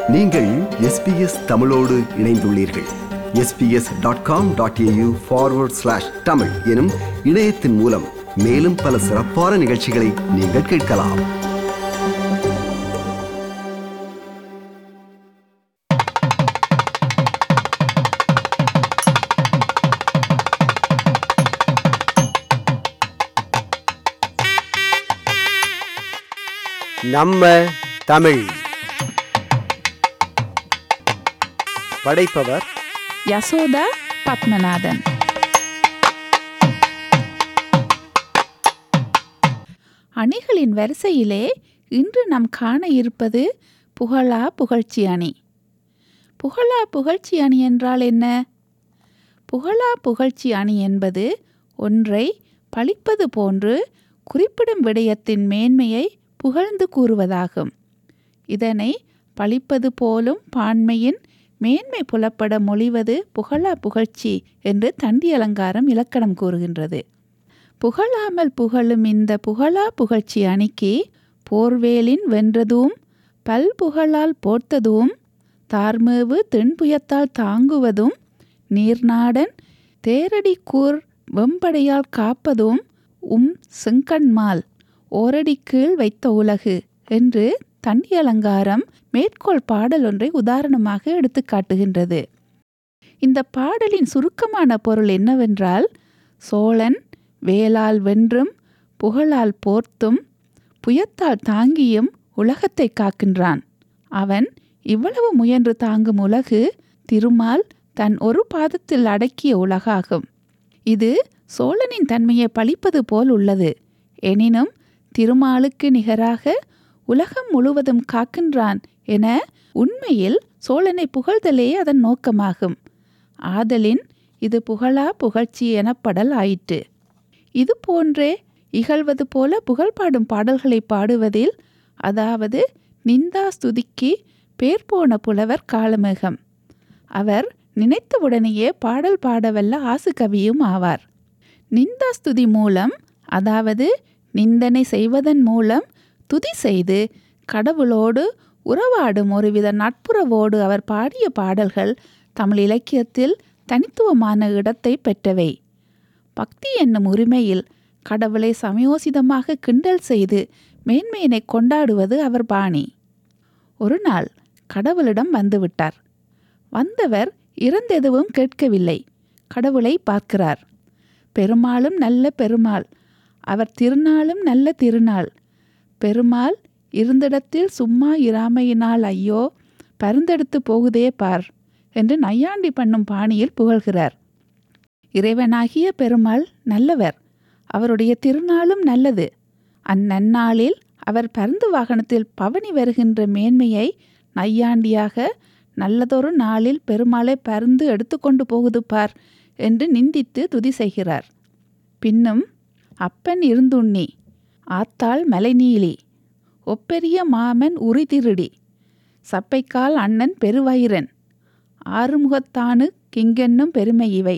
நீங்கள் எஸ்பிஎஸ் தமிழோடு இணைந்துள்ளீர்கள் SBS dot com dot AU forward slash Tamil எனும் இணையத்தின் மூலம் மேலும் பல சிறப்பான நிகழ்ச்சிகளை நீங்கள் கேட்கலாம் நம்ம தமிழ் படைப்பவர் யசோதா பத்மநாதன் அணிகளின் வரிசையிலே இன்று நாம் காண இருப்பது புகழா புகழ்ச்சி அணி புகழா புகழ்ச்சி அணி என்றால் என்ன புகழா புகழ்ச்சி அணி என்பது ஒன்றை பழிப்பது போன்று குறிப்பிடும் விடயத்தின் மேன்மையை புகழ்ந்து கூறுவதாகும் இதனை பழிப்பது போலும் பான்மையின் மேன்மை புலப்பட மொழிவது புகழா புகழ்ச்சி என்று தண்டி அலங்காரம் இலக்கணம் கூறுகின்றது புகழாமல் புகழும் இந்த புகழா புகழ்ச்சி அணிக்கு போர்வேலின் வென்றதும் பல்புகழால் போர்த்ததும் தார்மேவு தென்புயத்தால் தாங்குவதும் நீர்நாடன் தேரடிக்கூர் வெம்படையால் காப்பதும் உம் செங்கண்மால் ஓரடி கீழ் வைத்த உலகு என்று தண்டி அலங்காரம் மேற்கோள் பாடல் ஒன்றை உதாரணமாக எடுத்து காட்டுகின்றது இந்த பாடலின் சுருக்கமான பொருள் என்னவென்றால் சோழன் வேலால் வென்றும் புகழால் போர்த்தும் புயத்தால் தாங்கியும் உலகத்தை காக்கின்றான் அவன் இவ்வளவு முயன்று தாங்கும் உலகு திருமால் தன் ஒரு பாதத்தில் அடக்கிய உலகாகும் இது சோழனின் தன்மையை பழிப்பது போல் உள்ளது எனினும் திருமாலுக்கு நிகராக உலகம் முழுவதும் காக்கின்றான் என உண்மையில் சோழனை புகழ்தலே அதன் நோக்கமாகும் ஆதலின் இது புகழா புகழ்ச்சி எனப்படல் ஆயிற்று இது போன்றே இகழ்வது போல புகழ் பாடும் பாடல்களை பாடுவதில் அதாவது நிந்தா ஸ்துதிக்கு பேர் போன புலவர் காளமேகம் அவர் நினைத்தவுடனேயே பாடல் பாடவல்ல ஆசு கவியும் ஆவார் நிந்தா ஸ்துதி மூலம் அதாவது நிந்தனை செய்வதன் மூலம் துதி செய்து கடவுளோடு உறவாடும் ஒருவித நட்புறவோடு அவர் பாடிய பாடல்கள் தமிழ் இலக்கியத்தில் தனித்துவமான இடத்தை பெற்றவை பக்தி என்னும் உரிமையில் கடவுளை சமயோசிதமாக கிண்டல் செய்து மேன்மையினை கொண்டாடுவது அவர் பாணி ஒரு நாள் கடவுளிடம் வந்துவிட்டார் வந்தவர் இறந்தெதுவும் கேட்கவில்லை கடவுளை பார்க்கிறார் பெருமாளும் நல்ல பெருமாள் அவர் திருநாளும் நல்ல திருநாள் பெருமாள் இருந்திடத்தில் சும்மா இராமையினால் ஐயோ பருந்தெடுத்து போகுதே பார் என்று நையாண்டி பண்ணும் பாணியில் புகழ்கிறார் இறைவனாகிய பெருமாள் நல்லவர் அவருடைய திருநாளும் நல்லது அந்நன்னாளில் அவர் பருந்து வாகனத்தில் பவனி வருகின்ற மேன்மையை நையாண்டியாக நல்லதொரு நாளில் பெருமாளை பருந்து எடுத்துக்கொண்டு போகுது பார் என்று நிந்தித்து துதி செய்கிறார் பின்னும் அப்பன் இருந்துண்ணி ஆத்தாள் மலைநீலி ஒப்பெரிய மாமன் உரிதிருடி சப்பைக்கால் அண்ணன் பெருவயிரன் ஆறுமுகத்தானு கிங்கென்னும் பெருமை இவை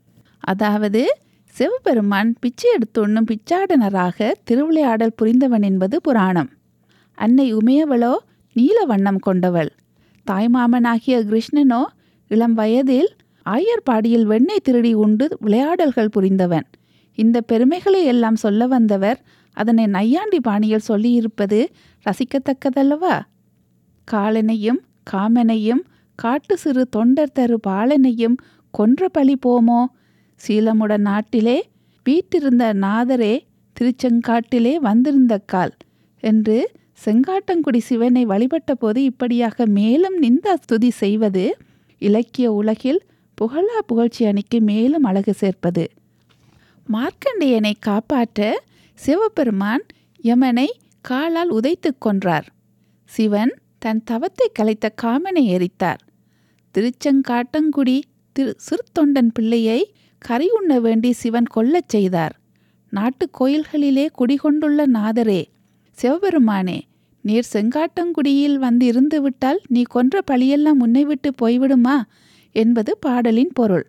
அதாவது சிவபெருமான் பிச்சை எடுத்துண்ணும் பிச்சாடனராக திருவிளையாடல் புரிந்தவன் என்பது புராணம் அன்னை உமையவளோ நீல வண்ணம் கொண்டவள் தாய்மாமனாகிய கிருஷ்ணனோ இளம் வயதில் ஆயர்பாடியில் வெண்ணெய் திருடி உண்டு விளையாடல்கள் புரிந்தவன் இந்த பெருமைகளை எல்லாம் சொல்ல வந்தவர் அதனை நையாண்டி பாணியில் சொல்லியிருப்பது ரசிக்கத்தக்கதல்லவா காலனையும் காமனையும் காட்டு சிறு தொண்டர் தரு பாலனையும் கொன்ற பழி போமோ சீலமுட நாட்டிலே வீட்டிருந்த நாதரே திருச்செங்காட்டிலே வந்திருந்த கால் என்று செங்காட்டங்குடி சிவனை வழிபட்ட போது இப்படியாக மேலும் நிந்த ஸ்துதி செய்வது இலக்கிய உலகில் புகழா புகழ்ச்சி அணிக்கு மேலும் அழகு சேர்ப்பது மார்க்கண்டேயனை காப்பாற்ற சிவபெருமான் யமனை காலால் உதைத்து கொன்றார் சிவன் தன் தவத்தை கலைத்த காமனை எரித்தார் திருச்செங்காட்டங்குடி திரு சிறுத்தொண்டன் பிள்ளையை கரி உண்ண வேண்டி சிவன் கொல்லச் செய்தார் நாட்டுக் கோயில்களிலே குடிகொண்டுள்ள நாதரே சிவபெருமானே நீர் செங்காட்டங்குடியில் வந்து இருந்து விட்டால் நீ கொன்ற பழியெல்லாம் உன்னை விட்டு போய்விடுமா என்பது பாடலின் பொருள்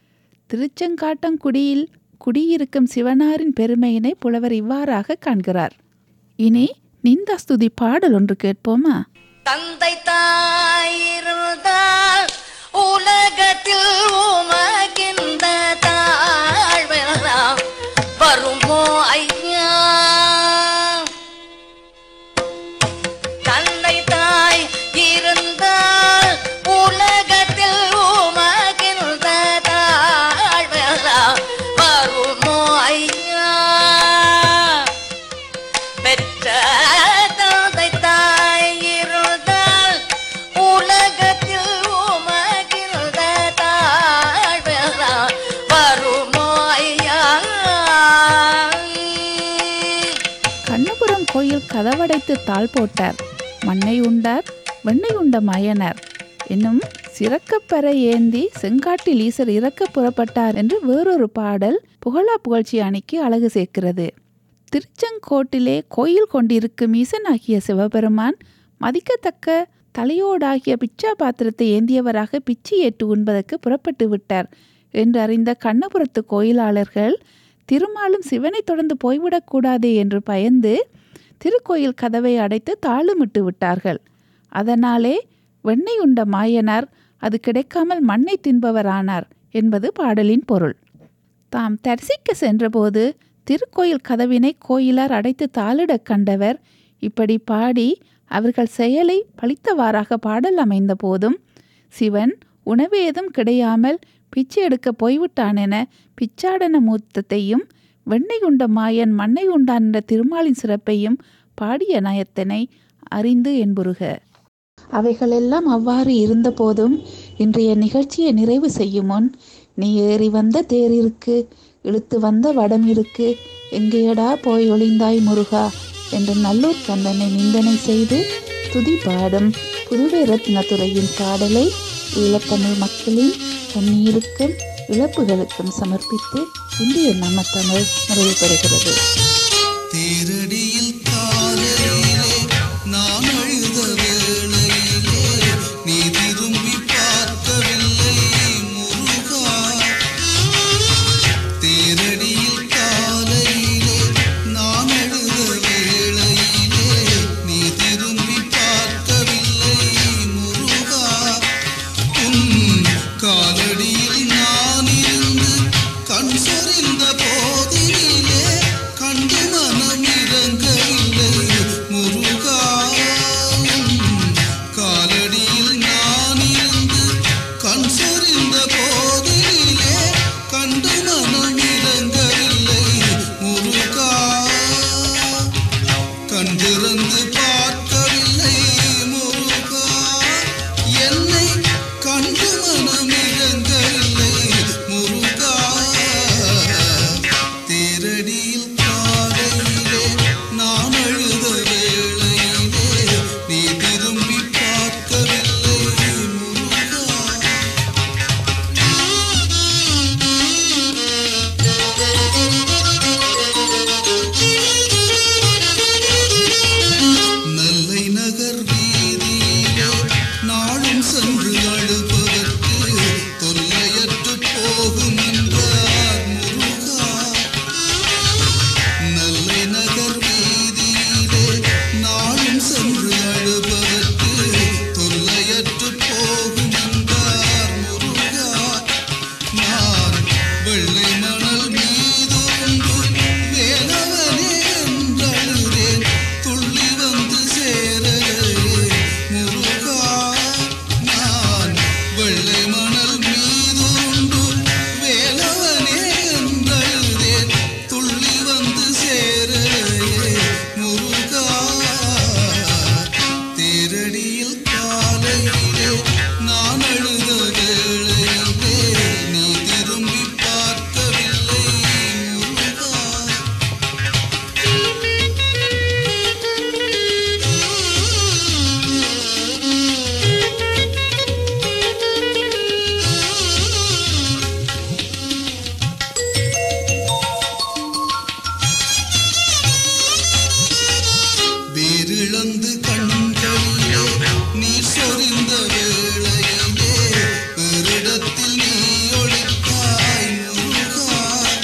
திருச்செங்காட்டங்குடியில் குடியிருக்கும் சிவனாரின் பெருமையினை புலவர் இவ்வாறாக காண்கிறார் இனி நிந்தாஸ்துதி பாடல் ஒன்று கேட்போமா தந்தை தாய் சிவபுரம் கோயில் கதவடைத்து தாழ் போட்டார் மண்ணை உண்டார் வெண்ணெய் உண்ட மயனர் என்னும் சிறக்கப்பெற ஏந்தி செங்காட்டில் ஈசர் இறக்க புறப்பட்டார் என்று வேறொரு பாடல் புகழா புகழ்ச்சி அணிக்கு அழகு சேர்க்கிறது திருச்செங்கோட்டிலே கோயில் கொண்டிருக்கும் ஈசனாகிய சிவபெருமான் மதிக்கத்தக்க தலையோடாகிய பிச்சா பாத்திரத்தை ஏந்தியவராக பிச்சை ஏற்று உண்பதற்கு புறப்பட்டு விட்டார் என்று அறிந்த கண்ணபுரத்து கோயிலாளர்கள் திருமாலும் சிவனை தொடர்ந்து போய்விடக்கூடாதே என்று பயந்து திருக்கோயில் கதவை அடைத்து தாளுமிட்டு விட்டார்கள் அதனாலே வெண்ணெய் உண்ட மாயனார் அது கிடைக்காமல் மண்ணை தின்பவரானார் என்பது பாடலின் பொருள் தாம் தரிசிக்க சென்றபோது திருக்கோயில் கதவினை கோயிலார் அடைத்து தாளிடக் கண்டவர் இப்படி பாடி அவர்கள் செயலை பழித்தவாறாக பாடல் அமைந்த போதும் சிவன் உணவேதும் கிடையாமல் பிச்சை எடுக்க போய்விட்டான் என பிச்சாடன மூத்தத்தையும் வெண்ணெய் உண்ட மாயன் மண்ணை உண்டான் என்ற திருமாலின் சிறப்பையும் பாடிய நயத்தினை அறிந்து என்புருக அவைகளெல்லாம் அவ்வாறு இருந்தபோதும் இன்றைய நிகழ்ச்சியை நிறைவு செய்யும் முன் நீ ஏறி வந்த தேரிருக்கு இழுத்து வந்த வடம் இருக்கு எங்கேயடா போய் ஒளிந்தாய் முருகா என்று நல்லூர் கந்தனை நிந்தனை செய்து துதி பாடும் புதுவை ரத்னத்துறையின் பாடலை ஈழத்தமிழ் மக்களின் கண்ணீருக்கும் இழப்புகளுக்கும் சமர்ப்பித்து இந்திய நம்ம தமிழ் நிறைவு பெறுகிறது தேரடியில் காலையிலே நான் அழுத வேளையிலே நீ திரும்பி பார்க்கவில்லை முருகா தேரடியில் காலையிலே நான் அழுத வேளையிலே நீ திரும்பி பார்க்கவில்லை முருகா உன் காலடியில் நான் இருந்து கண் சொரிந்த போதினிலே கண்டு மனம் இறங்கவில்லை முருகா உன் காலடியில் நான் இருந்து கண் சொரிந்த போதினிலே கண்டு மனம் இறங்கவில்லை முருகா கண்டிருந்து பார்க்கவில்லை முருகா என்னை கண்டு மனம் இறங்கவில்லை முருகா தேரடியில் காலையிலே நான் அழுத வேளையிலே நீ திரும்பி பார்க்கவில்லை முருகா நெல்லை நகர் வீதியிலே நாளும் சென்று அழுபவர்க்கு தொல்லையற்று போகும் என்றார் முருகா நெல்லை நகர் வீதியிலே நாளும் சென்று அழுபவர்க்கு தொல்லையற்று போகும் என்றார் முருகா நான் வெள்ளை மணல் மீது உண்டு வேலவனே என்றழுதேன் துள்ளி வந்து சேரவே முருகா நான் வெள்ளை மணல் மீது உண்டு வேலவனே என்றழுதேன் துள்ளி வந்து சேரவே முருகா தேரடியில் காலையிலே நான் அழுத வேளையிலே நீ திரும்பி பார்க்கவில்லை முருகா வேரிழந்து கண்களிலே நீர் சொரிந்த வேளையிலே பெரிடத்தில் நீ ஒளித்தாய் முருகா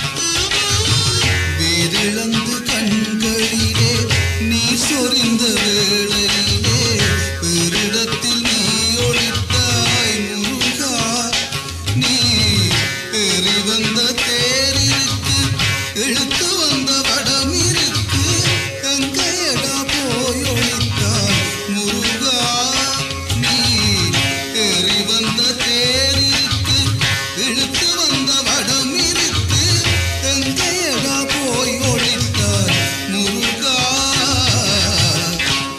வேரிழந்து கண்களிலே நீர் சொரிந்த வேளையிலே பெரிடத்தில் நீ ஒளித்தாய் முருகா நீ ஏறி வந்த தேரிருக்கு இழுத்து வந்த வடம் இருக்கு எங்கையடா போய் ஒளித்தாய் முருகா நீ ஏறி வந்த தேரிருக்கு இழுத்து வந்த வடம் இருக்கு எங்கையடா போய் ஒளித்தாய் முருகா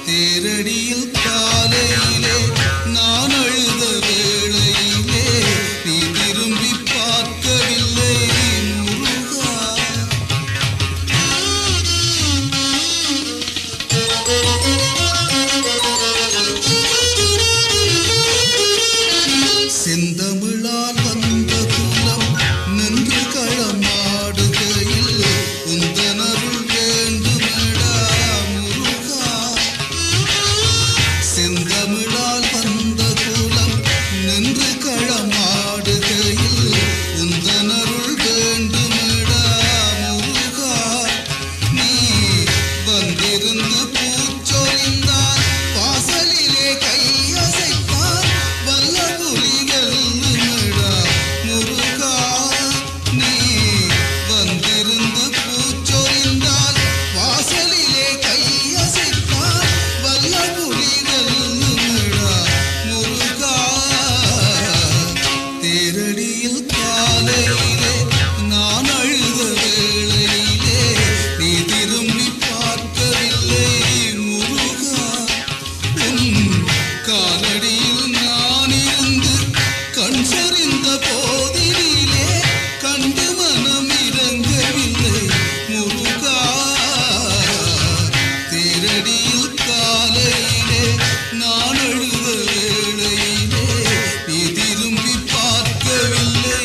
நேரடியில் காலையிலே நான் அழுத வேளையிலே நீ திரும்பி பார்க்கவில்லை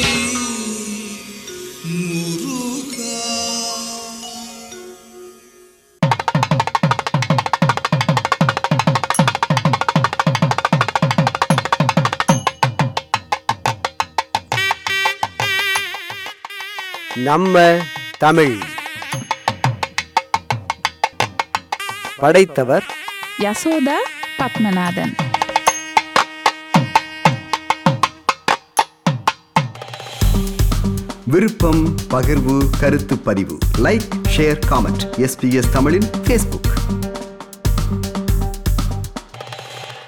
முருகா நம்ம தமிழ் படைத்தவர் யசோதா பத்மநாதன் விருப்பம் பகிர்வு கருத்து பதிவு லைக் ஷேர் காமெண்ட் எஸ்பிஎஸ் தமிழின் ஃபேஸ்புக்